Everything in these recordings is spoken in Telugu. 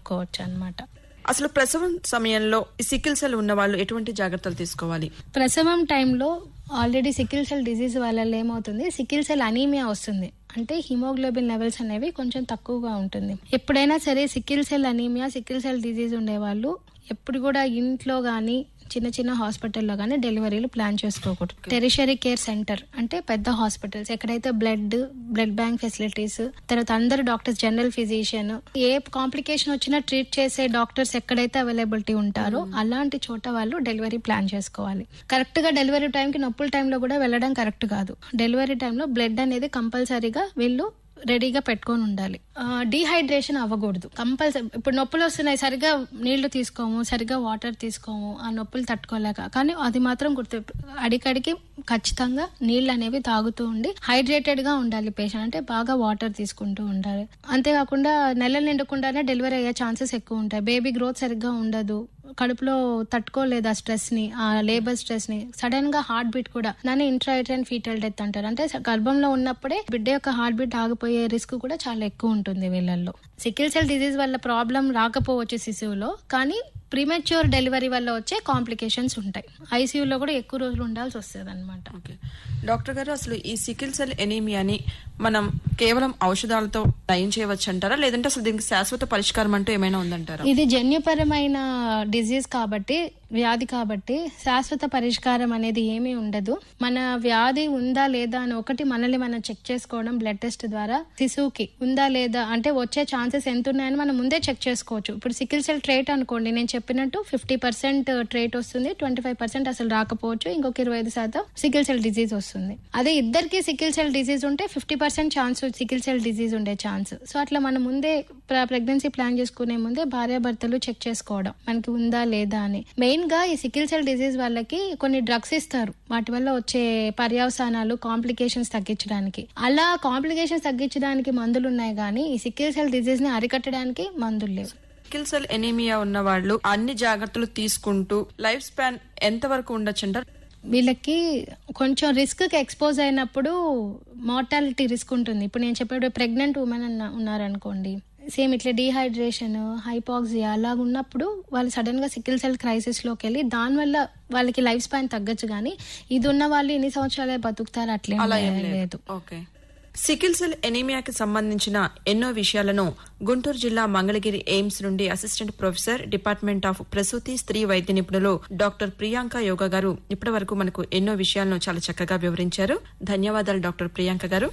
చెప్పుకోవచ్చు అనమాట అసలు ప్రసవం సమయంలో ఈ సికిల్ సెల్ ఉన్న వాళ్ళు ఎటువంటి జాగ్రత్తలు తీసుకోవాలి ప్రసవం టైంలో ఆల్రెడీ సికిల్ సెల్ డిసీజ్ వల్ల ఏమవుతుంది సికిల్ సెల్ అనీమియా వస్తుంది అంటే హిమోగ్లోబిన్ లెవెల్స్ అనేవి కొంచెం తక్కువగా ఉంటుంది ఎప్పుడైనా సరే sickle cell anaemia sickle cell disease ఉండేవాళ్ళు ఎప్పుడు కూడా ఇంట్లో కానీ చిన్న చిన్న హాస్పిటల్లో కానీ డెలివరీలు ప్లాన్ చేసుకోకూడదు టెరిషరీ కేర్ సెంటర్ అంటే పెద్ద హాస్పిటల్స్ ఎక్కడైతే బ్లడ్ బ్లడ్ బ్యాంక్ ఫెసిలిటీస్ తర్వాత అందరు డాక్టర్స్ జనరల్ ఫిజిషియన్ ఏ కాంప్లికేషన్ వచ్చినా ట్రీట్ చేసే డాక్టర్స్ ఎక్కడైతే అవైలబిలిటీ ఉంటారో అలాంటి చోట వాళ్ళు డెలివరీ ప్లాన్ చేసుకోవాలి కరెక్ట్ గా డెలివరీ టైంకి నొప్పుల టైంలో కూడా వెళ్ళడం కరెక్ట్ కాదు డెలివరీ టైంలో బ్లడ్ అనేది కంపల్సరీగా వీళ్ళు రెడీగా పెట్టుకొని ఉండాలి డీహైడ్రేషన్ అవ్వకూడదు కంపల్సరీ ఇప్పుడు నొప్పులు వస్తున్నాయి సరిగా నీళ్లు తీసుకోము సరిగా వాటర్ తీసుకోము ఆ నొప్పులు తట్టుకోలేక కానీ అది మాత్రం గుర్తు అడికడికి ఖచ్చితంగా నీళ్ళు అనేవి తాగుతూ ఉండి హైడ్రేటెడ్ గా ఉండాలి పేషెంట్ అంటే బాగా వాటర్ తీసుకుంటూ ఉండాలి అంతేకాకుండా నెలలు నిండకుండానే డెలివరీ అయ్యే ఛాన్సెస్ ఎక్కువ ఉంటాయి బేబీ గ్రోత్ సరిగ్గా ఉండదు కడుపులో తట్టుకోలేదు ఆ స్ట్రెస్ ని ఆ లేబర్ స్ట్రెస్ ని సడన్ గా హార్ట్ బీట్ కూడా దాన్ని ఇంట్రాయిటన్ ఫీటల్ డెత్ అంటారు అంటే గర్భంలో ఉన్నప్పుడే బిడ్డ యొక్క హార్ట్ బీట్ ఆగిపోయే రిస్క్ కూడా చాలా ఎక్కువ ఉంటుంది వీళ్ళల్లో సికిల్ సెల్ డిజీజ్ వల్ల ప్రాబ్లం రాకపోవచ్చు శిశువులో కానీ ప్రీమెచ్యూర్ డెలివరీ వల్ల వచ్చే కాంప్లికేషన్స్ ఉంటాయి ఐసీయూలో కూడా ఎక్కువ రోజులు ఉండాల్సి వస్తుంది అనమాట ఓకే డాక్టర్ గారు అసలు ఈ సికిల్ సెల్ ఎనీమియాని మనం కేవలం ఔషధాలతో నయం చేయవచ్చు అంటారా లేదంటే అసలు దీనికి శాశ్వత పరిష్కారం అంటూ ఏమైనా ఉందంటారా ఇది జన్యుపరమైన డిజీజ్ కాబట్టి వ్యాధి కాబట్టి శాశ్వత పరిష్కారం అనేది ఏమీ ఉండదు మన వ్యాధి ఉందా లేదా అని ఒకటి మనల్ని మనం చెక్ చేసుకోవడం బ్లడ్ టెస్ట్ ద్వారా శిశువుకి ఉందా లేదా అంటే వచ్చే ఛాన్సెస్ ఎంత ఉన్నాయని మనం ముందే చెక్ చేసుకోవచ్చు ఇప్పుడు సికిల్ సెల్ ట్రేట్ అనుకోండి నేను చెప్పినట్టు ఫిఫ్టీ పర్సెంట్ ట్రేట్ వస్తుంది ట్వంటీ ఫైవ్ పర్సెంట్ అసలు రాకపోవచ్చు ఇంకొక ఇరవై ఐదు శాతం సికిల్ సెల్ డిజీజ్ వస్తుంది అదే ఇద్దరికి సికిల్ సెల్ డిజీజ్ ఉంటే fifty percent chance sickle cell disease ఉండే ఛాన్స్ సో అట్లా మనం ముందే ప్రెగ్నెన్సీ ప్లాన్ చేసుకునే ముందే భార్యాభర్తలు చెక్ చేసుకోవడం మనకి ఉందా లేదా అని మెయిన్ గా ఈ సికిల్ సెల్ డిజీజ్ వాళ్ళకి కొన్ని డ్రగ్స్ ఇస్తారు వాటి వల్ల వచ్చే పర్యవసానాలు కాంప్లికేషన్స్ తగ్గించడానికి అలా కాంప్లికేషన్స్ తగ్గించడానికి మందులు ఉన్నాయి కానీ ఈ సికిల్ సెల్ డిజీజ్ ని అరికట్టడానికి మందులు లేవు సికిల్ సెల్ ఎనీమియా ఉన్న వాళ్ళు అన్ని జాగ్రత్తలు తీసుకుంటూ లైఫ్ స్పాన్ ఎంత వరకు ఉండొచ్చు అంటారు వీళ్ళకి కొంచెం రిస్క్ కి ఎక్స్పోజ్ అయినప్పుడు మార్టాలిటీ రిస్క్ ఉంటుంది ఇప్పుడు నేను చెప్పేటప్పుడు ప్రెగ్నెంట్ ఉమెన్ అన్న ఉన్నారనుకోండి సేమ్ ఇట్లా డీహైడ్రేషన్ హైపాక్సియా అలా ఉన్నప్పుడు వాళ్ళు సడన్ గా సికిల్ సెల్ క్రైసిస్ లోకి వెళ్ళి దానివల్ల వాళ్ళకి లైఫ్ స్పాన్ తగ్గచ్చు కానీ ఇది ఉన్న వాళ్ళు ఎన్ని సంవత్సరాలే బతుకుతారు అట్లే అలా ఏం లేదు లేదు ఓకే సికిల్ సెల్ ఎనీమియాకి సంబంధించిన ఎన్నో విషయాలను గుంటూరు జిల్లా మంగళగిరి ఎయిమ్స్ నుండి అసిస్టెంట్ ప్రొఫెసర్ డిపార్ట్మెంట్ ఆఫ్ ప్రసూతి స్త్రీ వైద్య నిపుణులు డాక్టర్ ప్రియాంక యోగా గారు ఇప్పటి వరకు మనకు ఎన్నో విషయాలను చాలా చక్కగా వివరించారు ధన్యవాదాలు డాక్టర్ ప్రియాంక గారు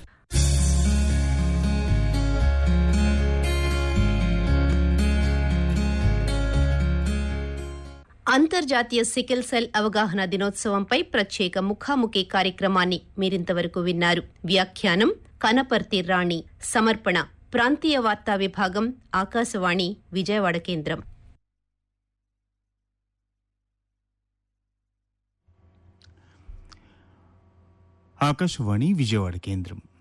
అంతర్జాతీయ సికిల్ సెల్ అవగాహన దినోత్సవంపై ప్రత్యేక ముఖాముఖి కార్యక్రమాన్ని మీరింతవరకు విన్నారు వ్యాఖ్యానం కనపర్తి రాణి సమర్పణ ప్రాంతీయ వార్తా విభాగం ఆకాశవాణి విజయవాడ కేంద్రం ఆకాశవాణి విజయవాడ కేంద్రం